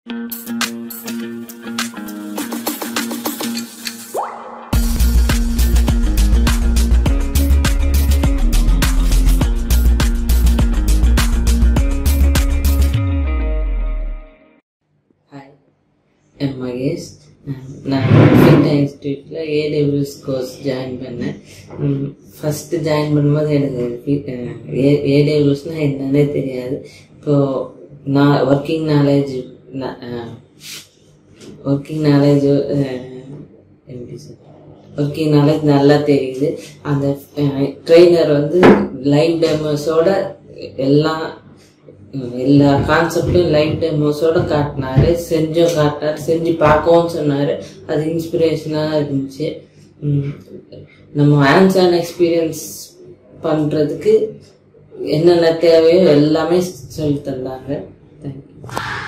hi M Mahesh நான் fit இன்ஸ்டியூட்டில் AWS course join பண்ணேன் ஃபஸ்ட்டு ஜாயின் பண்ணும்போது எனக்கு ஏடபிள்யூஸ்னால் என்னன்னே தெரியாது இப்போது நான் ஒர்க்கிங் நாலேஜ் ஒர்க்கிங் நாலேஜ் எப்படி சார் ஒர்க்கிங் நாலேஜ் நல்லா தெரியுது அந்த ட்ரெயினர் வந்து லைவ் டெமோஸோட எல்லாம் எல்லா கான்செப்டும் லைவ் டெமோஸோட காட்டினாரு செஞ்சும் காட்டினாரு செஞ்சு பார்க்கவும் சொன்னார் அது இன்ஸ்பிரேஷனாக இருந்துச்சு உம் நம்ம ஹேண்ட்ஸ் ஆன் எக்ஸ்பீரியன்ஸ் பண்ணுறதுக்கு என்னென்ன தேவையோ எல்லாமே சொல்லி தந்தாங்க தேங்க்யூ